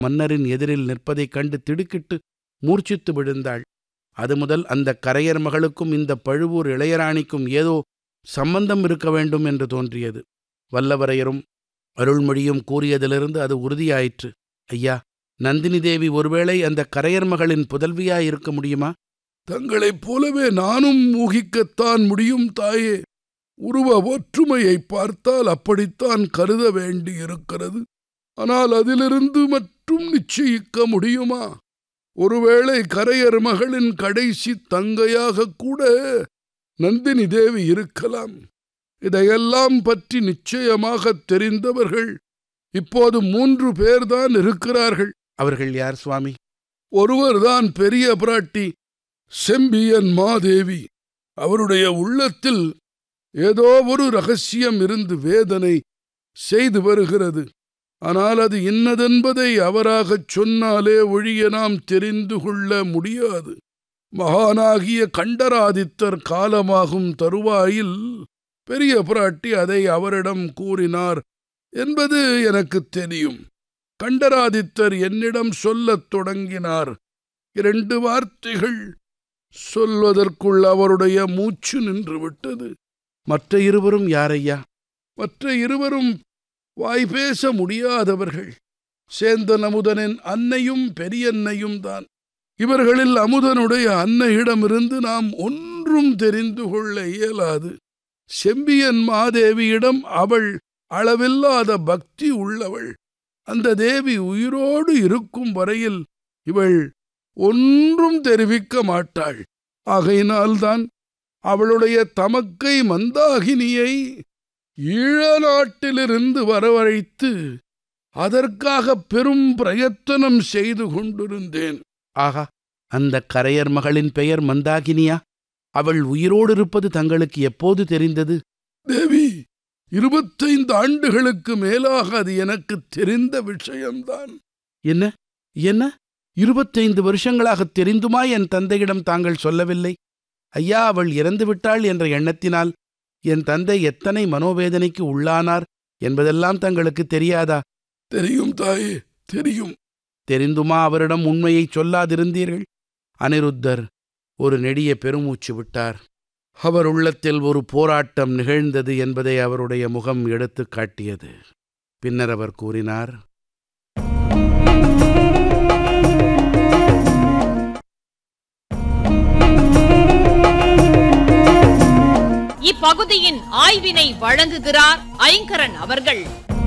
மன்னரின் எதிரில் நிற்பதைக் கண்டு திடுக்கிட்டு மூர்ச்சித்து விழுந்தாள் அது முதல் அந்த கரையர் மகளுக்கும் இந்த பழுவூர் இளையராணிக்கும் ஏதோ சம்பந்தம் இருக்க வேண்டும் என்று தோன்றியது வல்லவரையரும் அருள்மொழியும் கூறியதிலிருந்து அது உறுதியாயிற்று ஐயா நந்தினி தேவி ஒருவேளை அந்த கரையர் மகளின் புதல்வியாயிருக்க முடியுமா தங்களைப் போலவே நானும் ஊகிக்கத்தான் முடியும் தாயே உருவ ஒற்றுமையை பார்த்தால் அப்படித்தான் கருத வேண்டியிருக்கிறது ஆனால் அதிலிருந்து மட்டும் நிச்சயிக்க முடியுமா ஒருவேளை கரையர் மகளின் கடைசி தங்கையாக கூட நந்தினி தேவி இருக்கலாம் இதையெல்லாம் பற்றி நிச்சயமாக தெரிந்தவர்கள் இப்போது மூன்று பேர்தான் இருக்கிறார்கள் அவர்கள் யார் சுவாமி ஒருவர்தான் பெரிய பிராட்டி செம்பியன் மாதேவி அவருடைய உள்ளத்தில் ஏதோ ஒரு ரகசியம் இருந்து வேதனை செய்து வருகிறது ஆனால் அது இன்னதென்பதை அவராகச் சொன்னாலே ஒழிய நாம் தெரிந்து கொள்ள முடியாது மகானாகிய கண்டராதித்தர் காலமாகும் தருவாயில் பெரிய பிராட்டி அதை அவரிடம் கூறினார் என்பது எனக்குத் தெரியும் கண்டராதித்தர் என்னிடம் சொல்லத் தொடங்கினார் இரண்டு வார்த்தைகள் சொல்வதற்குள் அவருடைய மூச்சு நின்று விட்டது மற்ற இருவரும் யாரையா மற்ற இருவரும் வாய் பேச முடியாதவர்கள் சேந்தன் அமுதனின் அன்னையும் பெரியன்னையும் தான் இவர்களில் அமுதனுடைய அன்னையிடமிருந்து நாம் ஒன்றும் தெரிந்து கொள்ள இயலாது செம்பியன் மாதேவியிடம் அவள் அளவில்லாத பக்தி உள்ளவள் அந்த தேவி உயிரோடு இருக்கும் வரையில் இவள் ஒன்றும் தெரிவிக்க மாட்டாள் ஆகையினால்தான் அவளுடைய தமக்கை மந்தாகினியை ஈழ நாட்டிலிருந்து வரவழைத்து அதற்காக பெரும் பிரயத்தனம் செய்து கொண்டிருந்தேன் ஆகா அந்த கரையர் மகளின் பெயர் மந்தாகினியா அவள் உயிரோடு இருப்பது தங்களுக்கு எப்போது தெரிந்தது தேவி இருபத்தைந்து ஆண்டுகளுக்கு மேலாக அது எனக்கு தெரிந்த விஷயம்தான் என்ன என்ன இருபத்தைந்து வருஷங்களாக தெரிந்துமா என் தந்தையிடம் தாங்கள் சொல்லவில்லை ஐயா அவள் இறந்து விட்டாள் என்ற எண்ணத்தினால் என் தந்தை எத்தனை மனோவேதனைக்கு உள்ளானார் என்பதெல்லாம் தங்களுக்கு தெரியாதா தெரியும் தாயே தெரியும் தெரிந்துமா அவரிடம் உண்மையைச் சொல்லாதிருந்தீர்கள் அனிருத்தர் ஒரு நெடிய பெருமூச்சு விட்டார் அவர் உள்ளத்தில் ஒரு போராட்டம் நிகழ்ந்தது என்பதை அவருடைய முகம் எடுத்துக் காட்டியது பின்னர் அவர் கூறினார் இப்பகுதியின் ஆய்வினை வழங்குகிறார் ஐங்கரன் அவர்கள்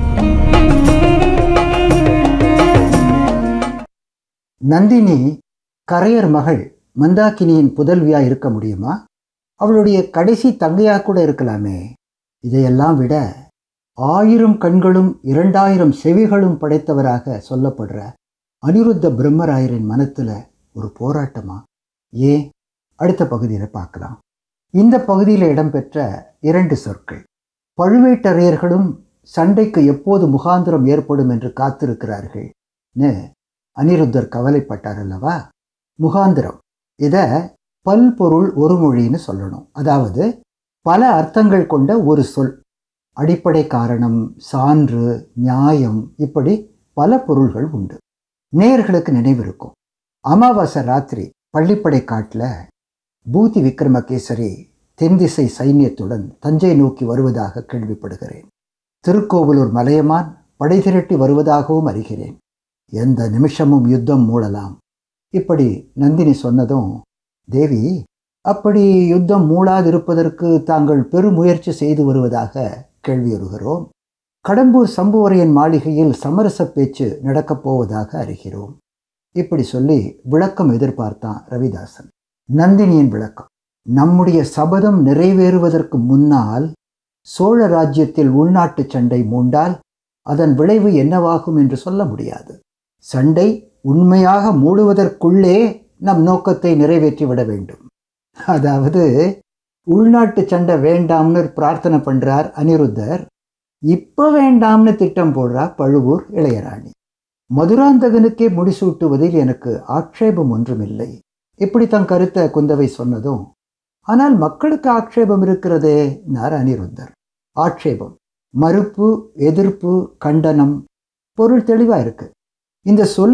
நந்தினி கரையர் மகள் மந்தாக்கினியின் புதல்வியா இருக்க முடியுமா அவளுடைய கடைசி தங்கையா கூட இருக்கலாமே இதையெல்லாம் விட ஆயிரம் கண்களும் இரண்டாயிரம் செவிகளும் படைத்தவராக சொல்லப்படுற அனிருத்த பிரம்மராயரின் மனத்துல ஒரு போராட்டமா ஏன் அடுத்த பகுதியில் பார்க்கலாம் இந்த பகுதியில் இடம்பெற்ற இரண்டு சொற்கள் பழுவேட்டரையர்களும் சண்டைக்கு எப்போது முகாந்திரம் ஏற்படும் என்று காத்திருக்கிறார்கள்னு அனிருத்தர் கவலைப்பட்டார் அல்லவா முகாந்திரம் இத பல்பொருள் ஒரு மொழின்னு சொல்லணும் அதாவது பல அர்த்தங்கள் கொண்ட ஒரு சொல் அடிப்படை காரணம் சான்று நியாயம் இப்படி பல பொருள்கள் உண்டு நேயர்களுக்கு நினைவிருக்கும் அமாவாசை ராத்திரி பள்ளிப்படை காட்டில் பூதி விக்ரமகேசரி தென்திசை சைன்யத்துடன் தஞ்சை நோக்கி வருவதாக கேள்விப்படுகிறேன் திருக்கோவிலூர் மலையமான் படை திரட்டி வருவதாகவும் அறிகிறேன் எந்த நிமிஷமும் யுத்தம் மூடலாம் இப்படி நந்தினி சொன்னதும் தேவி அப்படி யுத்தம் மூளாதிருப்பதற்கு தாங்கள் பெருமுயற்சி செய்து வருவதாக கேள்வியுறுகிறோம் கடம்பூர் சம்புவரையன் மாளிகையில் சமரச பேச்சு நடக்கப் போவதாக அறிகிறோம் இப்படி சொல்லி விளக்கம் எதிர்பார்த்தான் ரவிதாசன் நந்தினியின் விளக்கம் நம்முடைய சபதம் நிறைவேறுவதற்கு முன்னால் சோழ ராஜ்யத்தில் உள்நாட்டு சண்டை மூண்டால் அதன் விளைவு என்னவாகும் என்று சொல்ல முடியாது சண்டை உண்மையாக மூடுவதற்குள்ளே நம் நோக்கத்தை நிறைவேற்றிவிட வேண்டும் அதாவது உள்நாட்டு சண்டை வேண்டாம்னு பிரார்த்தனை பண்றார் அனிருத்தர் இப்ப வேண்டாம்னு திட்டம் போடுறா பழுவூர் இளையராணி மதுராந்தகனுக்கே முடிசூட்டுவதில் எனக்கு ஆட்சேபம் ஒன்றுமில்லை இப்படி தன் கருத்தை குந்தவை சொன்னதும் ஆனால் மக்களுக்கு ஆட்சேபம் இருக்கிறதே நார் அனிருத்தர் ஆட்சேபம் மறுப்பு எதிர்ப்பு கண்டனம் பொருள் தெளிவா இருக்கு இந்த சொல்